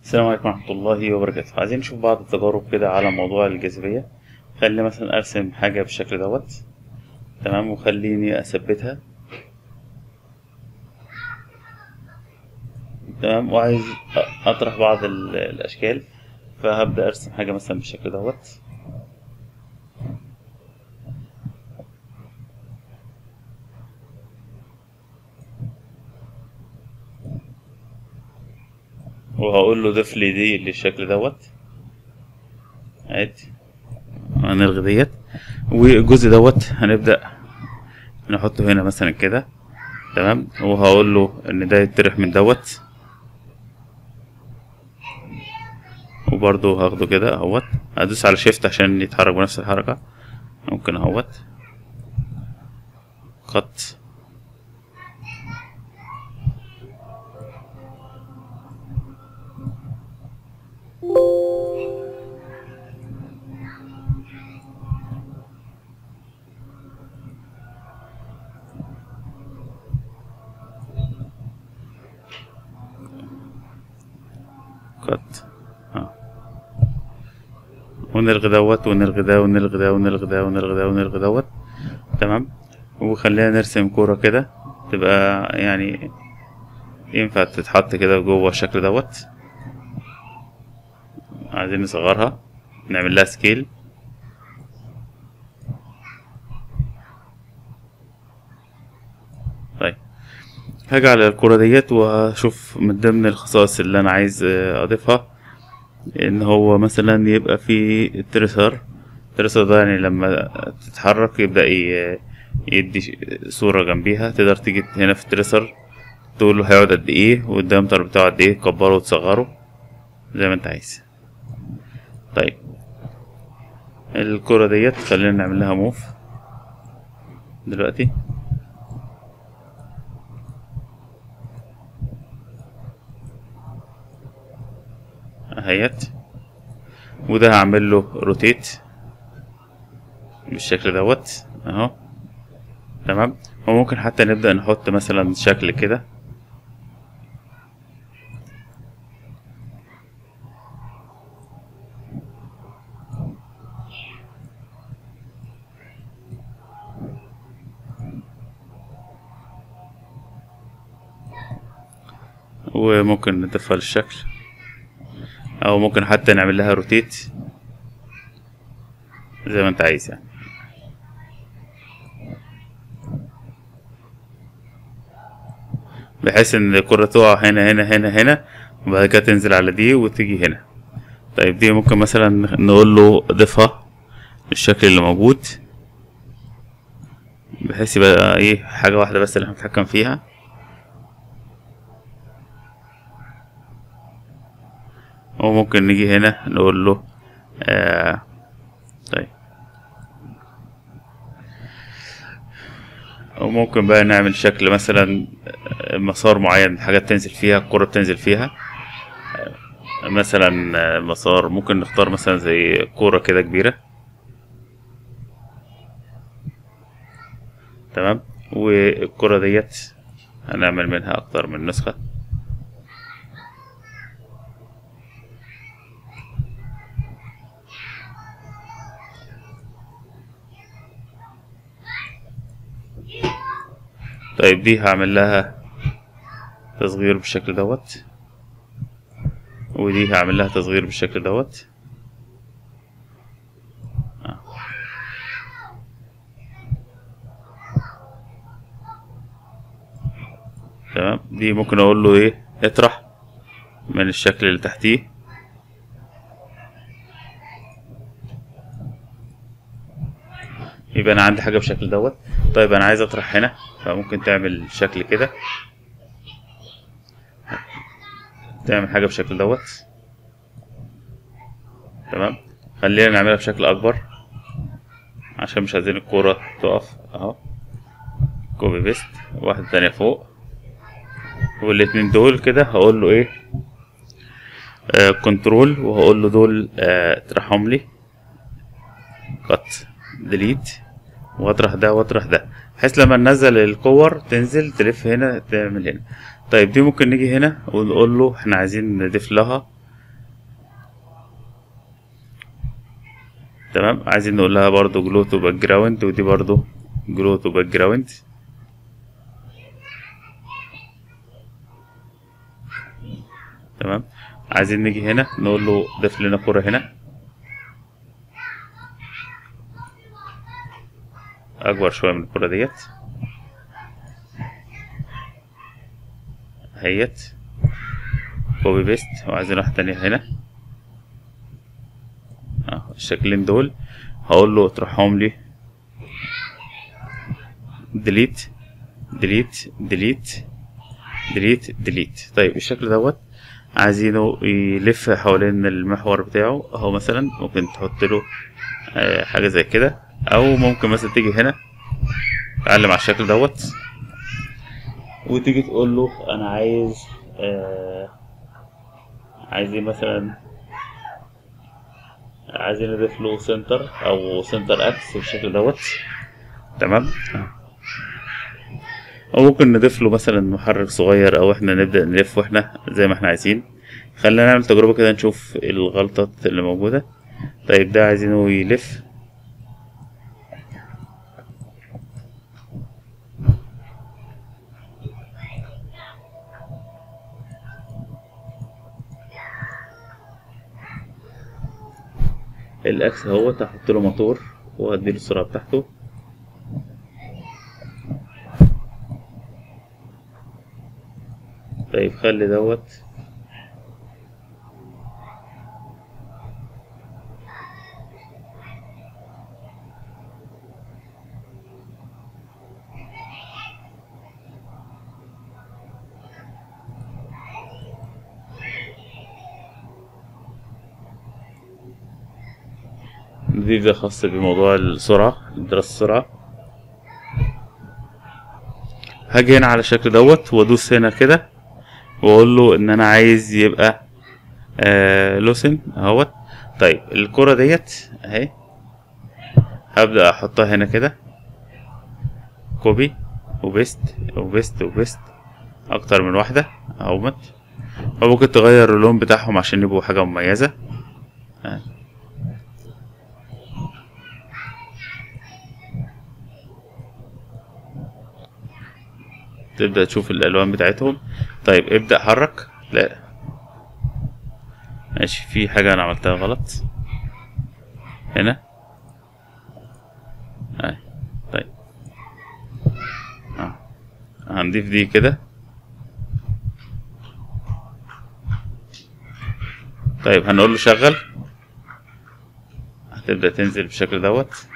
السلام عليكم ورحمة الله وبركاته عايزين نشوف بعض التجارب كده على موضوع الجاذبية خليني مثلا أرسم حاجة بالشكل دوت تمام وخليني أثبتها تمام وعايز أ- أطرح بعض ال- الأشكال فهبدأ أرسم حاجة مثلا بالشكل دوت وهقول له ضيف لي دي للشكل دوت عادي هنلغي ديت والجزء دوت هنبدأ نحطه هنا مثلا كده تمام وهقول له ان ده يتطرح من دوت وبرضه هاخده كده اهوت هدوس على شيفت عشان يتحرك بنفس الحركة ممكن اهوت قط قط اه ونلغي دوت ونلغي ده ونلغي ده ونلغي ده ونلغي ده ونلغي دوت تمام وخلينا نرسم كورة كده تبقى يعني ينفع تتحط كده جوه الشكل دوت عايزين نصغرها نعمل لها سكيل طيب هاجي على الكرة ديت وهشوف من ضمن الخصائص اللي انا عايز آه، اضيفها ان هو مثلا يبقى في تريسر التريسر ده يعني لما تتحرك يبدأ ي- يدي ش- صورة جنبيها تقدر تيجي هنا في التريسر تقول له هيقعد قد ايه والدايمتر بتاعه قد ايه تكبره وتصغره زي ما انت عايز طيب الكرة ديت خلينا نعمل لها موف دلوقتي اهيت وده هعمل له روتيت بالشكل دوت اهو تمام وممكن حتى نبدأ نحط مثلا شكل كده وممكن نضيفها للشكل او ممكن حتى نعمل لها روتيت زي ما انت عايز يعني بحيث ان الكرة تقع هنا هنا هنا هنا وبعد كده تنزل على دي وتيجي هنا طيب دي ممكن مثلا نقول له ضيفها بالشكل اللي موجود بحيث يبقى ايه حاجة واحدة بس اللي احنا بنتحكم فيها وممكن نيجي هنا نقول له آه طيب وممكن بقى نعمل شكل مثلا آه، مسار معين حاجات تنزل فيها الكرة بتنزل فيها آه، مثلا آه، مسار ممكن نختار مثلا زي كورة كده كبيرة تمام والكرة ديت هنعمل منها أكتر من نسخة طيب دي هعمل لها تصغير بالشكل دوت ودي هعمل لها تصغير بالشكل دوت آه. تمام دي ممكن اقول له ايه اطرح من الشكل اللي تحتيه يبقى انا عندي حاجه بالشكل دوت طيب انا عايز اطرح هنا فممكن تعمل شكل كده تعمل حاجه بالشكل دوت تمام خلينا نعملها بشكل اكبر عشان مش عايزين الكوره تقف اهو كوبي بيست واحده تانية فوق والاتنين دول كده هقول له ايه آه كنترول وهقول له دول آه اطرحهم لي قط ديليت واطرح ده واطرح ده بحيث لما ننزل الكور تنزل تلف هنا تعمل هنا طيب دي ممكن نيجي هنا ونقول له احنا عايزين نضيف لها تمام عايزين نقول لها برضو جلو تو باك جراوند ودي برضو جلو تو باك جراوند تمام عايزين نيجي هنا نقول له ضيف لنا كرة هنا اكبر شوية من الكرة ديت هيت كوبي بيست وعايزين واحدة تانية هنا اه الشكلين دول هقول له اطرحهم لي ديليت ديليت ديليت ديليت ديليت طيب الشكل دوت عايزينه يلف حوالين المحور بتاعه اهو مثلا ممكن تحط له آه، حاجة زي كده او ممكن مثلا تيجي هنا تعلم على الشكل دوت وتيجي تقول له انا عايز آه عايزين مثلا عايزين نضيف له سنتر او سنتر اكس بالشكل دوت تمام او ممكن نضيف له مثلا محرك صغير او احنا نبدا نلف واحنا زي ما احنا عايزين خلينا نعمل تجربه كده نشوف الغلطات اللي موجوده طيب ده عايزينه يلف الاكس اهوت هحط له موتور وهديله السرعه بتاعته طيب خلي دوت دي ده خاص بموضوع السرعة دراسة السرعة هاجي هنا على الشكل دوت وادوس هنا كده واقول له ان انا عايز يبقى آه لوسن اهوت طيب الكرة ديت اهي هبدأ احطها هنا كده كوبي وبيست وبيست وبيست اكتر من واحدة اهوت وممكن تغير اللون بتاعهم عشان يبقوا حاجة مميزة آه. تبدأ تشوف الألوان بتاعتهم طيب ابدأ حرك لا ماشي في حاجة أنا عملتها غلط هنا آه. طيب آه. هنضيف دي كده طيب هنقول له شغل هتبدأ تنزل بالشكل دوت